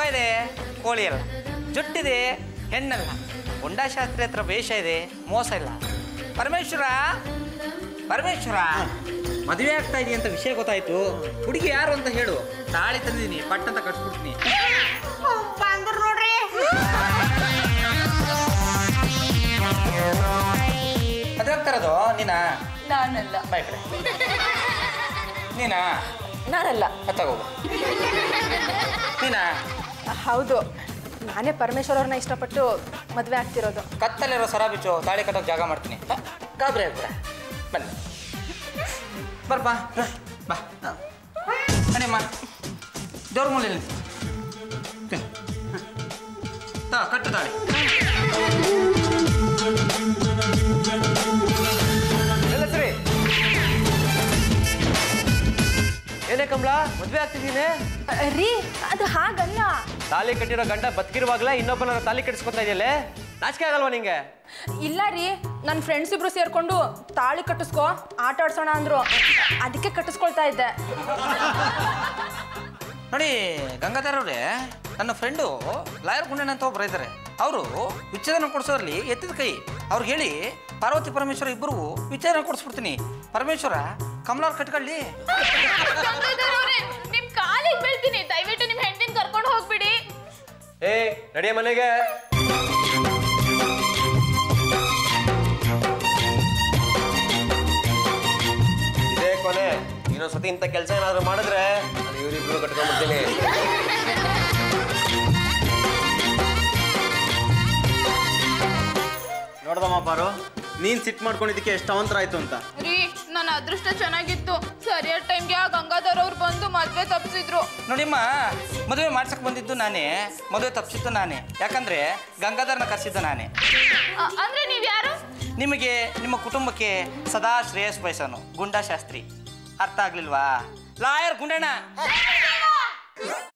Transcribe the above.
ಇದೆ ಕೋಳಿ ಅಲ್ಲ ಜುಟ್ಟಿದೆ ಹೆಣ್ಣಲ್ಲ ಗುಂಡಾಶಾಸ್ತ್ರಿ ಹತ್ರ ವೇಷ ಇದೆ ಮೋಸ ಇಲ್ಲ ಪರಮೇಶ್ವರ ಪರಮೇಶ್ವರ ಮದುವೆ ಆಗ್ತಾ ಇದೆಯಾ ಅಂತ ವಿಷಯ ಗೊತ್ತಾಯ್ತು ಹುಡುಗಿ ಯಾರು ಅಂತ ಹೇಳು ತಾಳಿ ತಂದಿದ್ದೀನಿ ಪಟ್ ಅಂತ ಕಟ್ಸ್ಬಿಡ್ತೀನಿ ಬಂದ್ರು ನೋಡ್ರಿ ಮದುವೆ ಆಗ್ತಾರದು ನೀನಾ ನಾನಲ್ಲ ಬಾಯ್ ಕಡೆ ನೀನಾ ನಾನಲ್ಲ ಹತ್ತಾಗೋಗು ನೀನಾ ಹೌದು ನಾನೇ ಪರಮೇಶ್ವರ್ ಅವ್ರನ್ನ ಇಷ್ಟಪಟ್ಟು ಮದುವೆ ಆಗ್ತಿರೋದು ಕತ್ತಲ್ಲಿರೋ ಸರ ಬಿಚ್ಚು ತಾಳಿ ಕಟ್ಟೋಕೆ ಜಾಗ ಮಾಡ್ತೀನಿ ಹ, ಗಾಬರಿ ಆಗ್ಬೇಡ ಬನ್ನಿ ಬರ್ಬಾ ಬಾ ಅಣಿಮ್ಮ ದೇವ್ರ ಮೂಲೆಯಲ್ಲಿ ತಿನ್ನು. ತಾ ಕಟ್ಟು ತಾಳಿ ಎಲ್ಲ ಸರಿ ಏನೇ ಕಮಲ ಮದ್ವೆ ಆಗ್ತಿದ್ದೀನಿ ರೀ ಅದು ಹಾಗಲ್ಲ ತಾಲಿ ಕಟ್ಟಿರೋ ಗಂಡ ಬದುಕಿರುವಾಗಲೇ ಇನ್ನೊಬ್ಬನ ತಾಲಿ ಕಟ್ಟಿಸ್ಕೊತಾ ಇದೆಯಲ್ಲೇ ನಾಚಿಕೆ ಆಗಲ್ವಾ ನಿಂಗೆ ಇಲ್ಲ ರೀ ನನ್ನ ಫ್ರೆಂಡ್ಸ್ ಇಬ್ರು ಸೇರ್ಕೊಂಡು ತಾಳಿ ಕಟ್ಟಿಸ್ಕೋ ಆಟ ಆಡ್ಸೋಣ ಅಂದ್ರು ಅದಕ್ಕೆ ಕಟ್ಟಿಸ್ಕೊಳ್ತಾ ಇದ್ದೆ ನೋಡಿ ಗಂಗಾಧರ್ ಅವರೇ ನನ್ನ ಫ್ರೆಂಡು ಲಾಯರ್ ಗುಂಡಣ್ಣ ಅಂತ ಒಬ್ಬರು ಇದ್ದಾರೆ ಅವರು ವಿಚ್ಛೇದನ ಕೊಡಿಸೋದ್ರಲ್ಲಿ ಎತ್ತಿದ ಕೈ ಅವ್ರಿಗೆ ಹೇಳಿ ಪಾರ್ವತಿ ಪರಮೇಶ್ವರ ಇಬ್ಬರಿಗೂ ವಿಚ್ಛೇದನ ಕೊಡಿಸ್ಬಿಡ್ತೀನಿ ಪರಮೇಶ್ವರ ಕಮಲಾರ್ ಕಟ್ಕೊಳ್ಳಿ ನಿಮ್ ಕಾಲಿಗೆ ಬೀಳ್ತೀನಿ ದಯವಿಟ್ಟು ನಿಮ್ ಹೆಂಡತಿನ ಕರ್ಕೊಂಡು ಹೋಗ್ಬಿಡಿ ಏ ನಡಿಯ ಮನೆಗೆ ಇದೇ ಕೊನೆ ಇನ್ನೊಂದ್ಸತಿ ಇಂಥ ಕೆಲಸ ಏನಾದ್ರು ಮಾಡಿದ್ರೆ ನಾನು ಇವರಿಬ್ರು ಕಟ್ಕೊಂಡ್ಬಿಡ್ತೀನಿ ನೋಡ್ದಮ್ಮ ಪಾರು ನೀನ್ ಸಿಟ್ ಮಾಡ್ಕೊಂಡಿದ್ದಕ್ಕೆ ಎಷ್ಟು ಅವಂತರ ಆಯ್ತು ಅಂತ ರೀ ನನ್ನ ಅದೃಷ್ಟ ಚೆನ್ನಾಗಿತ್ತು ಸರಿಯಾದ ಟೈಮ್ಗೆ ಆ ಗಂಗಾಧರ್ ಅವ್ರು ಬಂದು ಮದ್ವೆ ತಪ್ಪಿಸಿದ್ರು ನೋಡಿಮ್ಮ ಮದುವೆ ಮಾಡ್ಸಕ್ ಬಂದಿದ್ದು ನಾನೇ ಮದುವೆ ತಪ್ಪಿಸಿದ್ದು ನಾನೇ ಯಾಕಂದ್ರೆ ಗಂಗಾಧರ್ನ ಕರೆಸಿದ್ದು ನಾನೇ ಅಂದ್ರೆ ನೀವ್ ಯಾರು ನಿಮಗೆ ನಿಮ್ಮ ಕುಟುಂಬಕ್ಕೆ ಸದಾ ಶ್ರೇಯಸ್ ಬಯಸೋನು ಗುಂಡಾ ಶಾಸ್ತ್ರಿ ಅರ್ಥ ಆಗ್ಲಿಲ್ವಾ ಲಾಯರ್ ಗುಂಡಣ್ಣ